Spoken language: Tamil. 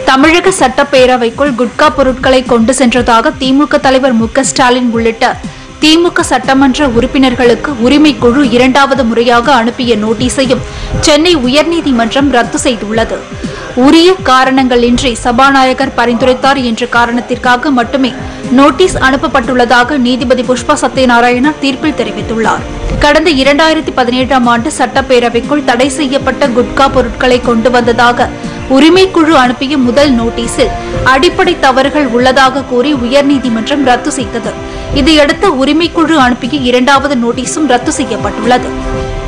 தமிழக சட்டப்பேரவைக்குள் குட்கா பொருட்களை கொண்டு சென்றதாக திமுக தலைவர் மு க ஸ்டாலின் உள்ளிட்ட திமுக சட்டமன்ற உறுப்பினர்களுக்கு உரிமைக்குழு இரண்டாவது முறையாக அனுப்பிய நோட்டீஸையும் சென்னை உயர்நீதிமன்றம் ரத்து செய்துள்ளது உரிய காரணங்களின்றி சபாநாயகர் பரிந்துரைத்தார் என்ற காரணத்திற்காக மட்டுமே நோட்டீஸ் அனுப்பப்பட்டுள்ளதாக நீதிபதி புஷ்பா சத்யநாராயணா தீர்ப்பில் தெரிவித்துள்ளார் கடந்த இரண்டாயிரத்தி பதினேழாம் ஆண்டு சட்டப்பேரவைக்குள் தடை செய்யப்பட்ட குட்கா பொருட்களை கொண்டு வந்ததாக உரிமைக்குழு அனுப்பிய முதல் நோட்டீஸில் அடிப்படை தவறுகள் உள்ளதாக கூறி உயர்நீதிமன்றம் ரத்து செய்தது இதையடுத்து உரிமைக்குழு அனுப்பிய இரண்டாவது நோட்டீஸும் ரத்து செய்யப்பட்டுள்ளது